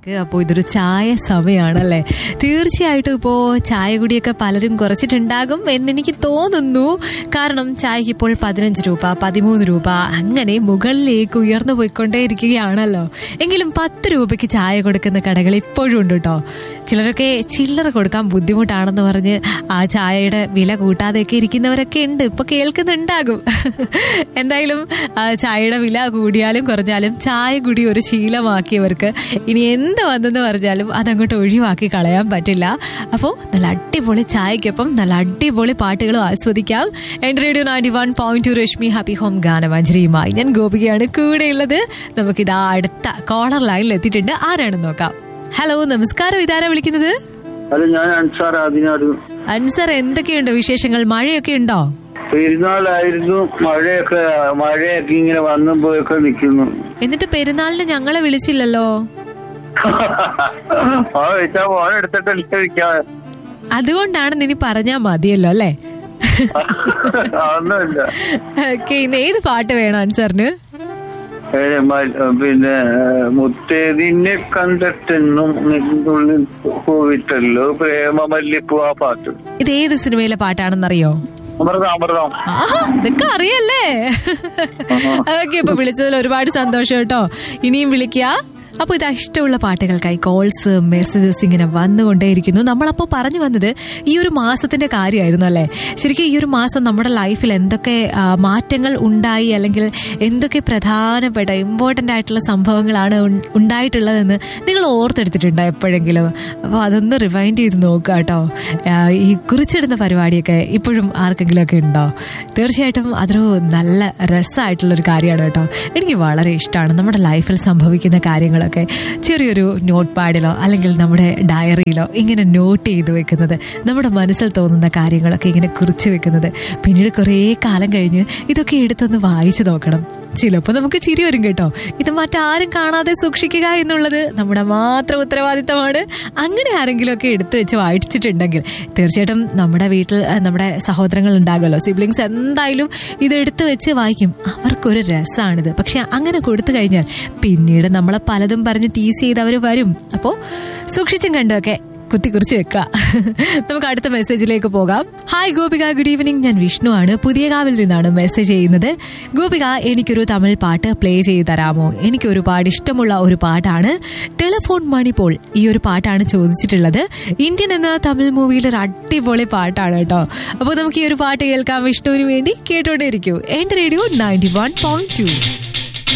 back അപ്പോൾ ഇതൊരു ചായ സമയമാണല്ലേ തീർച്ചയായിട്ടും ഇപ്പോൾ ചായ കുടിയൊക്കെ പലരും കുറച്ചിട്ടുണ്ടാകും എന്നെനിക്ക് തോന്നുന്നു കാരണം ചായക്ക് ഇപ്പോൾ പതിനഞ്ച് രൂപ പതിമൂന്ന് രൂപ അങ്ങനെ മുകളിലേക്ക് ഉയർന്നു പോയിക്കൊണ്ടേയിരിക്കുകയാണല്ലോ എങ്കിലും പത്ത് രൂപയ്ക്ക് ചായ കൊടുക്കുന്ന കടകൾ ഇപ്പോഴും ഉണ്ട് കേട്ടോ ചിലരൊക്കെ ചില്ലറ കൊടുക്കാൻ ബുദ്ധിമുട്ടാണെന്ന് പറഞ്ഞ് ആ ചായയുടെ വില കൂട്ടാതെയൊക്കെ ഇരിക്കുന്നവരൊക്കെ ഉണ്ട് ഇപ്പൊ കേൾക്കുന്നുണ്ടാകും എന്തായാലും ആ, ചായയുടെ വില കൂടിയാലും കുറഞ്ഞാലും ചായ കൂടി ഒരു ശീലമാക്കിയവർക്ക് ഇനി എന്ത് വന്നെന്ന് പറഞ്ഞാലും അതങ്ങോട്ട് ഒഴിവാക്കി കളയാൻ പറ്റില്ല അപ്പോൾ നല്ല അടിപൊളി ചായക്കൊപ്പം നല്ല അടിപൊളി പാട്ടുകളും ആസ്വദിക്കാം എൻ്റെ radio ninety one point two Rashmi happy home ഗാനമഞ്ജരിയുമായി ഞാൻ ഗോപികയാണ് കൂടെയുള്ളത് നമുക്കിതാ അടുത്ത കോളർ ലൈനിൽ എത്തിയിട്ടുണ്ട് ആരാണെന്ന് നോക്കാം ഹലോ നമസ്കാരം ഇതാരാ വിളിക്കുന്നത് അത് ഞാൻ അൻസാർ ആദിനാട് അൻസർ എന്തൊക്കെയുണ്ട് വിശേഷങ്ങൾ മഴയൊക്കെ ഉണ്ടോ പെരുന്നാളായിരുന്നു മഴയൊക്കെ മഴയൊക്കെ ഇങ്ങനെ വന്നും പോയൊക്കെ നിൽക്കുന്നു എന്നിട്ട് പെരുന്നാളിന് ഞങ്ങളെ വിളിച്ചില്ലല്ലോ ആ വെച്ചാ ഫോൺ എടുത്തിട്ടല്ലേ വിളിക്കാൻ അതുകൊണ്ടാണെന്ന് ഇനി പറഞ്ഞാ മതിയല്ലോ അല്ലേ ഒന്നുമില്ല ഓക്കെ ഇന്ന് ഏത് പാട്ട് വേണം അൻസറിന് ഏ, മ- പിന്നെ മുത്തേതിനെ കണ്ടിട്ടെന്നും നിന്നുള്ളിൽ പോയിട്ടല്ലോ പ്രേമമല്ലിപ്പൂ ആ പാട്ട് ഇത് ഏത് സിനിമയിലെ പാട്ടാണെന്നറിയോ അമൃതം അമൃതം ആ ഇതൊക്കെ അറിയല്ലേ ഓക്കെ ഇപ്പൊ വിളിച്ചതിൽ ഒരുപാട് സന്തോഷം കേട്ടോ ഇനിയും വിളിക്കുക അപ്പൊ ഇത് ഇഷ്ടമുള്ള പാട്ടുകൾക്കായി കോൾസ് മെസ്സേജസ് ഇങ്ങനെ വന്നുകൊണ്ടേയിരിക്കുന്നു നമ്മളപ്പോ പറഞ്ഞു വന്നത് ഈ ഒരു മാസത്തിന്റെ കാര്യമായിരുന്നു അല്ലേ ശരിക്കും ഈ ഒരു മാസം നമ്മുടെ ലൈഫിൽ എന്തൊക്കെ ആ, മാറ്റങ്ങൾ ഉണ്ടായി അല്ലെങ്കിൽ എന്തൊക്കെ പ്രധാനപ്പെട്ട ഇമ്പോർട്ടന്റ് ആയിട്ടുള്ള സംഭവങ്ങളാണ് ഉൺ- ഉണ്ടായിട്ടുള്ളതെന്ന് നിങ്ങൾ ഓർത്തെടുത്തിട്ടുണ്ടോ എപ്പോഴെങ്കിലും അപ്പോൾ അതൊന്ന് റിവൈൻഡ് ചെയ്ത് നോക്കുക കേട്ടോ ആ, ഈ കുറിച്ചിടുന്ന പരിപാടിയൊക്കെ ഇപ്പോഴും ആർക്കെങ്കിലും ഒക്കെ ഉണ്ടോ തീർച്ചയായിട്ടും അതൊരു നല്ല രസമായിട്ടുള്ളൊരു കാര്യമാണ് കേട്ടോ എനിക്ക് വളരെ ഇഷ്ടമാണ് നമ്മുടെ ലൈഫിൽ സംഭവിക്കുന്ന കാര്യങ്ങളൊക്കെ ചെറിയൊരു നോട്ട് പാഡിലോ അല്ലെങ്കിൽ നമ്മുടെ ഡയറിയിലോ ഇങ്ങനെ നോട്ട് ചെയ്ത് വെക്കുന്നത് നമ്മുടെ മനസ്സിൽ തോന്നുന്ന കാര്യങ്ങളൊക്കെ ഇങ്ങനെ കുറിച്ച് വെക്കുന്നത് പിന്നീട് കുറേ കാലം കഴിഞ്ഞ് ഇതൊക്കെ എടുത്തൊന്ന് വായിച്ചു നോക്കണം ചിലപ്പോൾ നമുക്ക് ചിരി വരും കേട്ടോ ഇത് മറ്റാരും കാണാതെ സൂക്ഷിക്കുക എന്നുള്ളത് നമ്മുടെ മാത്രം ഉത്തരവാദിത്തമാണ് അങ്ങനെ ആരെങ്കിലും ഒക്കെ എടുത്തു വെച്ച് വായിച്ചിട്ടുണ്ടെങ്കിൽ തീർച്ചയായിട്ടും നമ്മുടെ വീട്ടിൽ അഹ്, നമ്മുടെ സഹോദരങ്ങൾ ഉണ്ടാകുമല്ലോ സിബ്ലിങ്സ് എന്തായാലും ഇത് എടുത്തു വെച്ച് വായിക്കും അവർക്കൊരു രസമാണിത് പക്ഷെ അങ്ങനെ കൊടുത്തു കഴിഞ്ഞാൽ പിന്നീട് നമ്മളെ പലതും പറഞ്ഞ് ടീസ് ചെയ്ത് അവർ വരും അപ്പോൾ സൂക്ഷിച്ചും കണ്ടൊക്കെ കുത്തി കുറിച്ച് വെക്കുക നമുക്ക് അടുത്ത മെസ്സേജിലേക്ക് പോകാം ഹായ് ഗോപിക ഗുഡ് ഈവനിങ് ഞാൻ വിഷ്ണു ആണ് പുതിയകാവിൽ നിന്നാണ് മെസ്സേജ് ചെയ്യുന്നത് ഗോപിക എനിക്കൊരു തമിഴ് പാട്ട് പ്ലേ ചെയ്ത് തരാമോ എനിക്ക് ഒരുപാട് ഇഷ്ടമുള്ള ഒരു പാട്ടാണ് ടെലിഫോൺ മണിപ്പോൾ ഈ ഒരു പാട്ടാണ് ചോദിച്ചിട്ടുള്ളത് ഇന്ത്യൻ എന്ന തമിഴ് മൂവിയിലെ ഒരു അടിപൊളി പാട്ടാണ് കേട്ടോ അപ്പോൾ നമുക്ക് ഈ ഒരു പാട്ട് കേൾക്കാം വിഷ്ണുവിന് വേണ്ടി കേട്ടോണ്ടേ ഇരിക്കൂ എന്റെ radio ninety one point to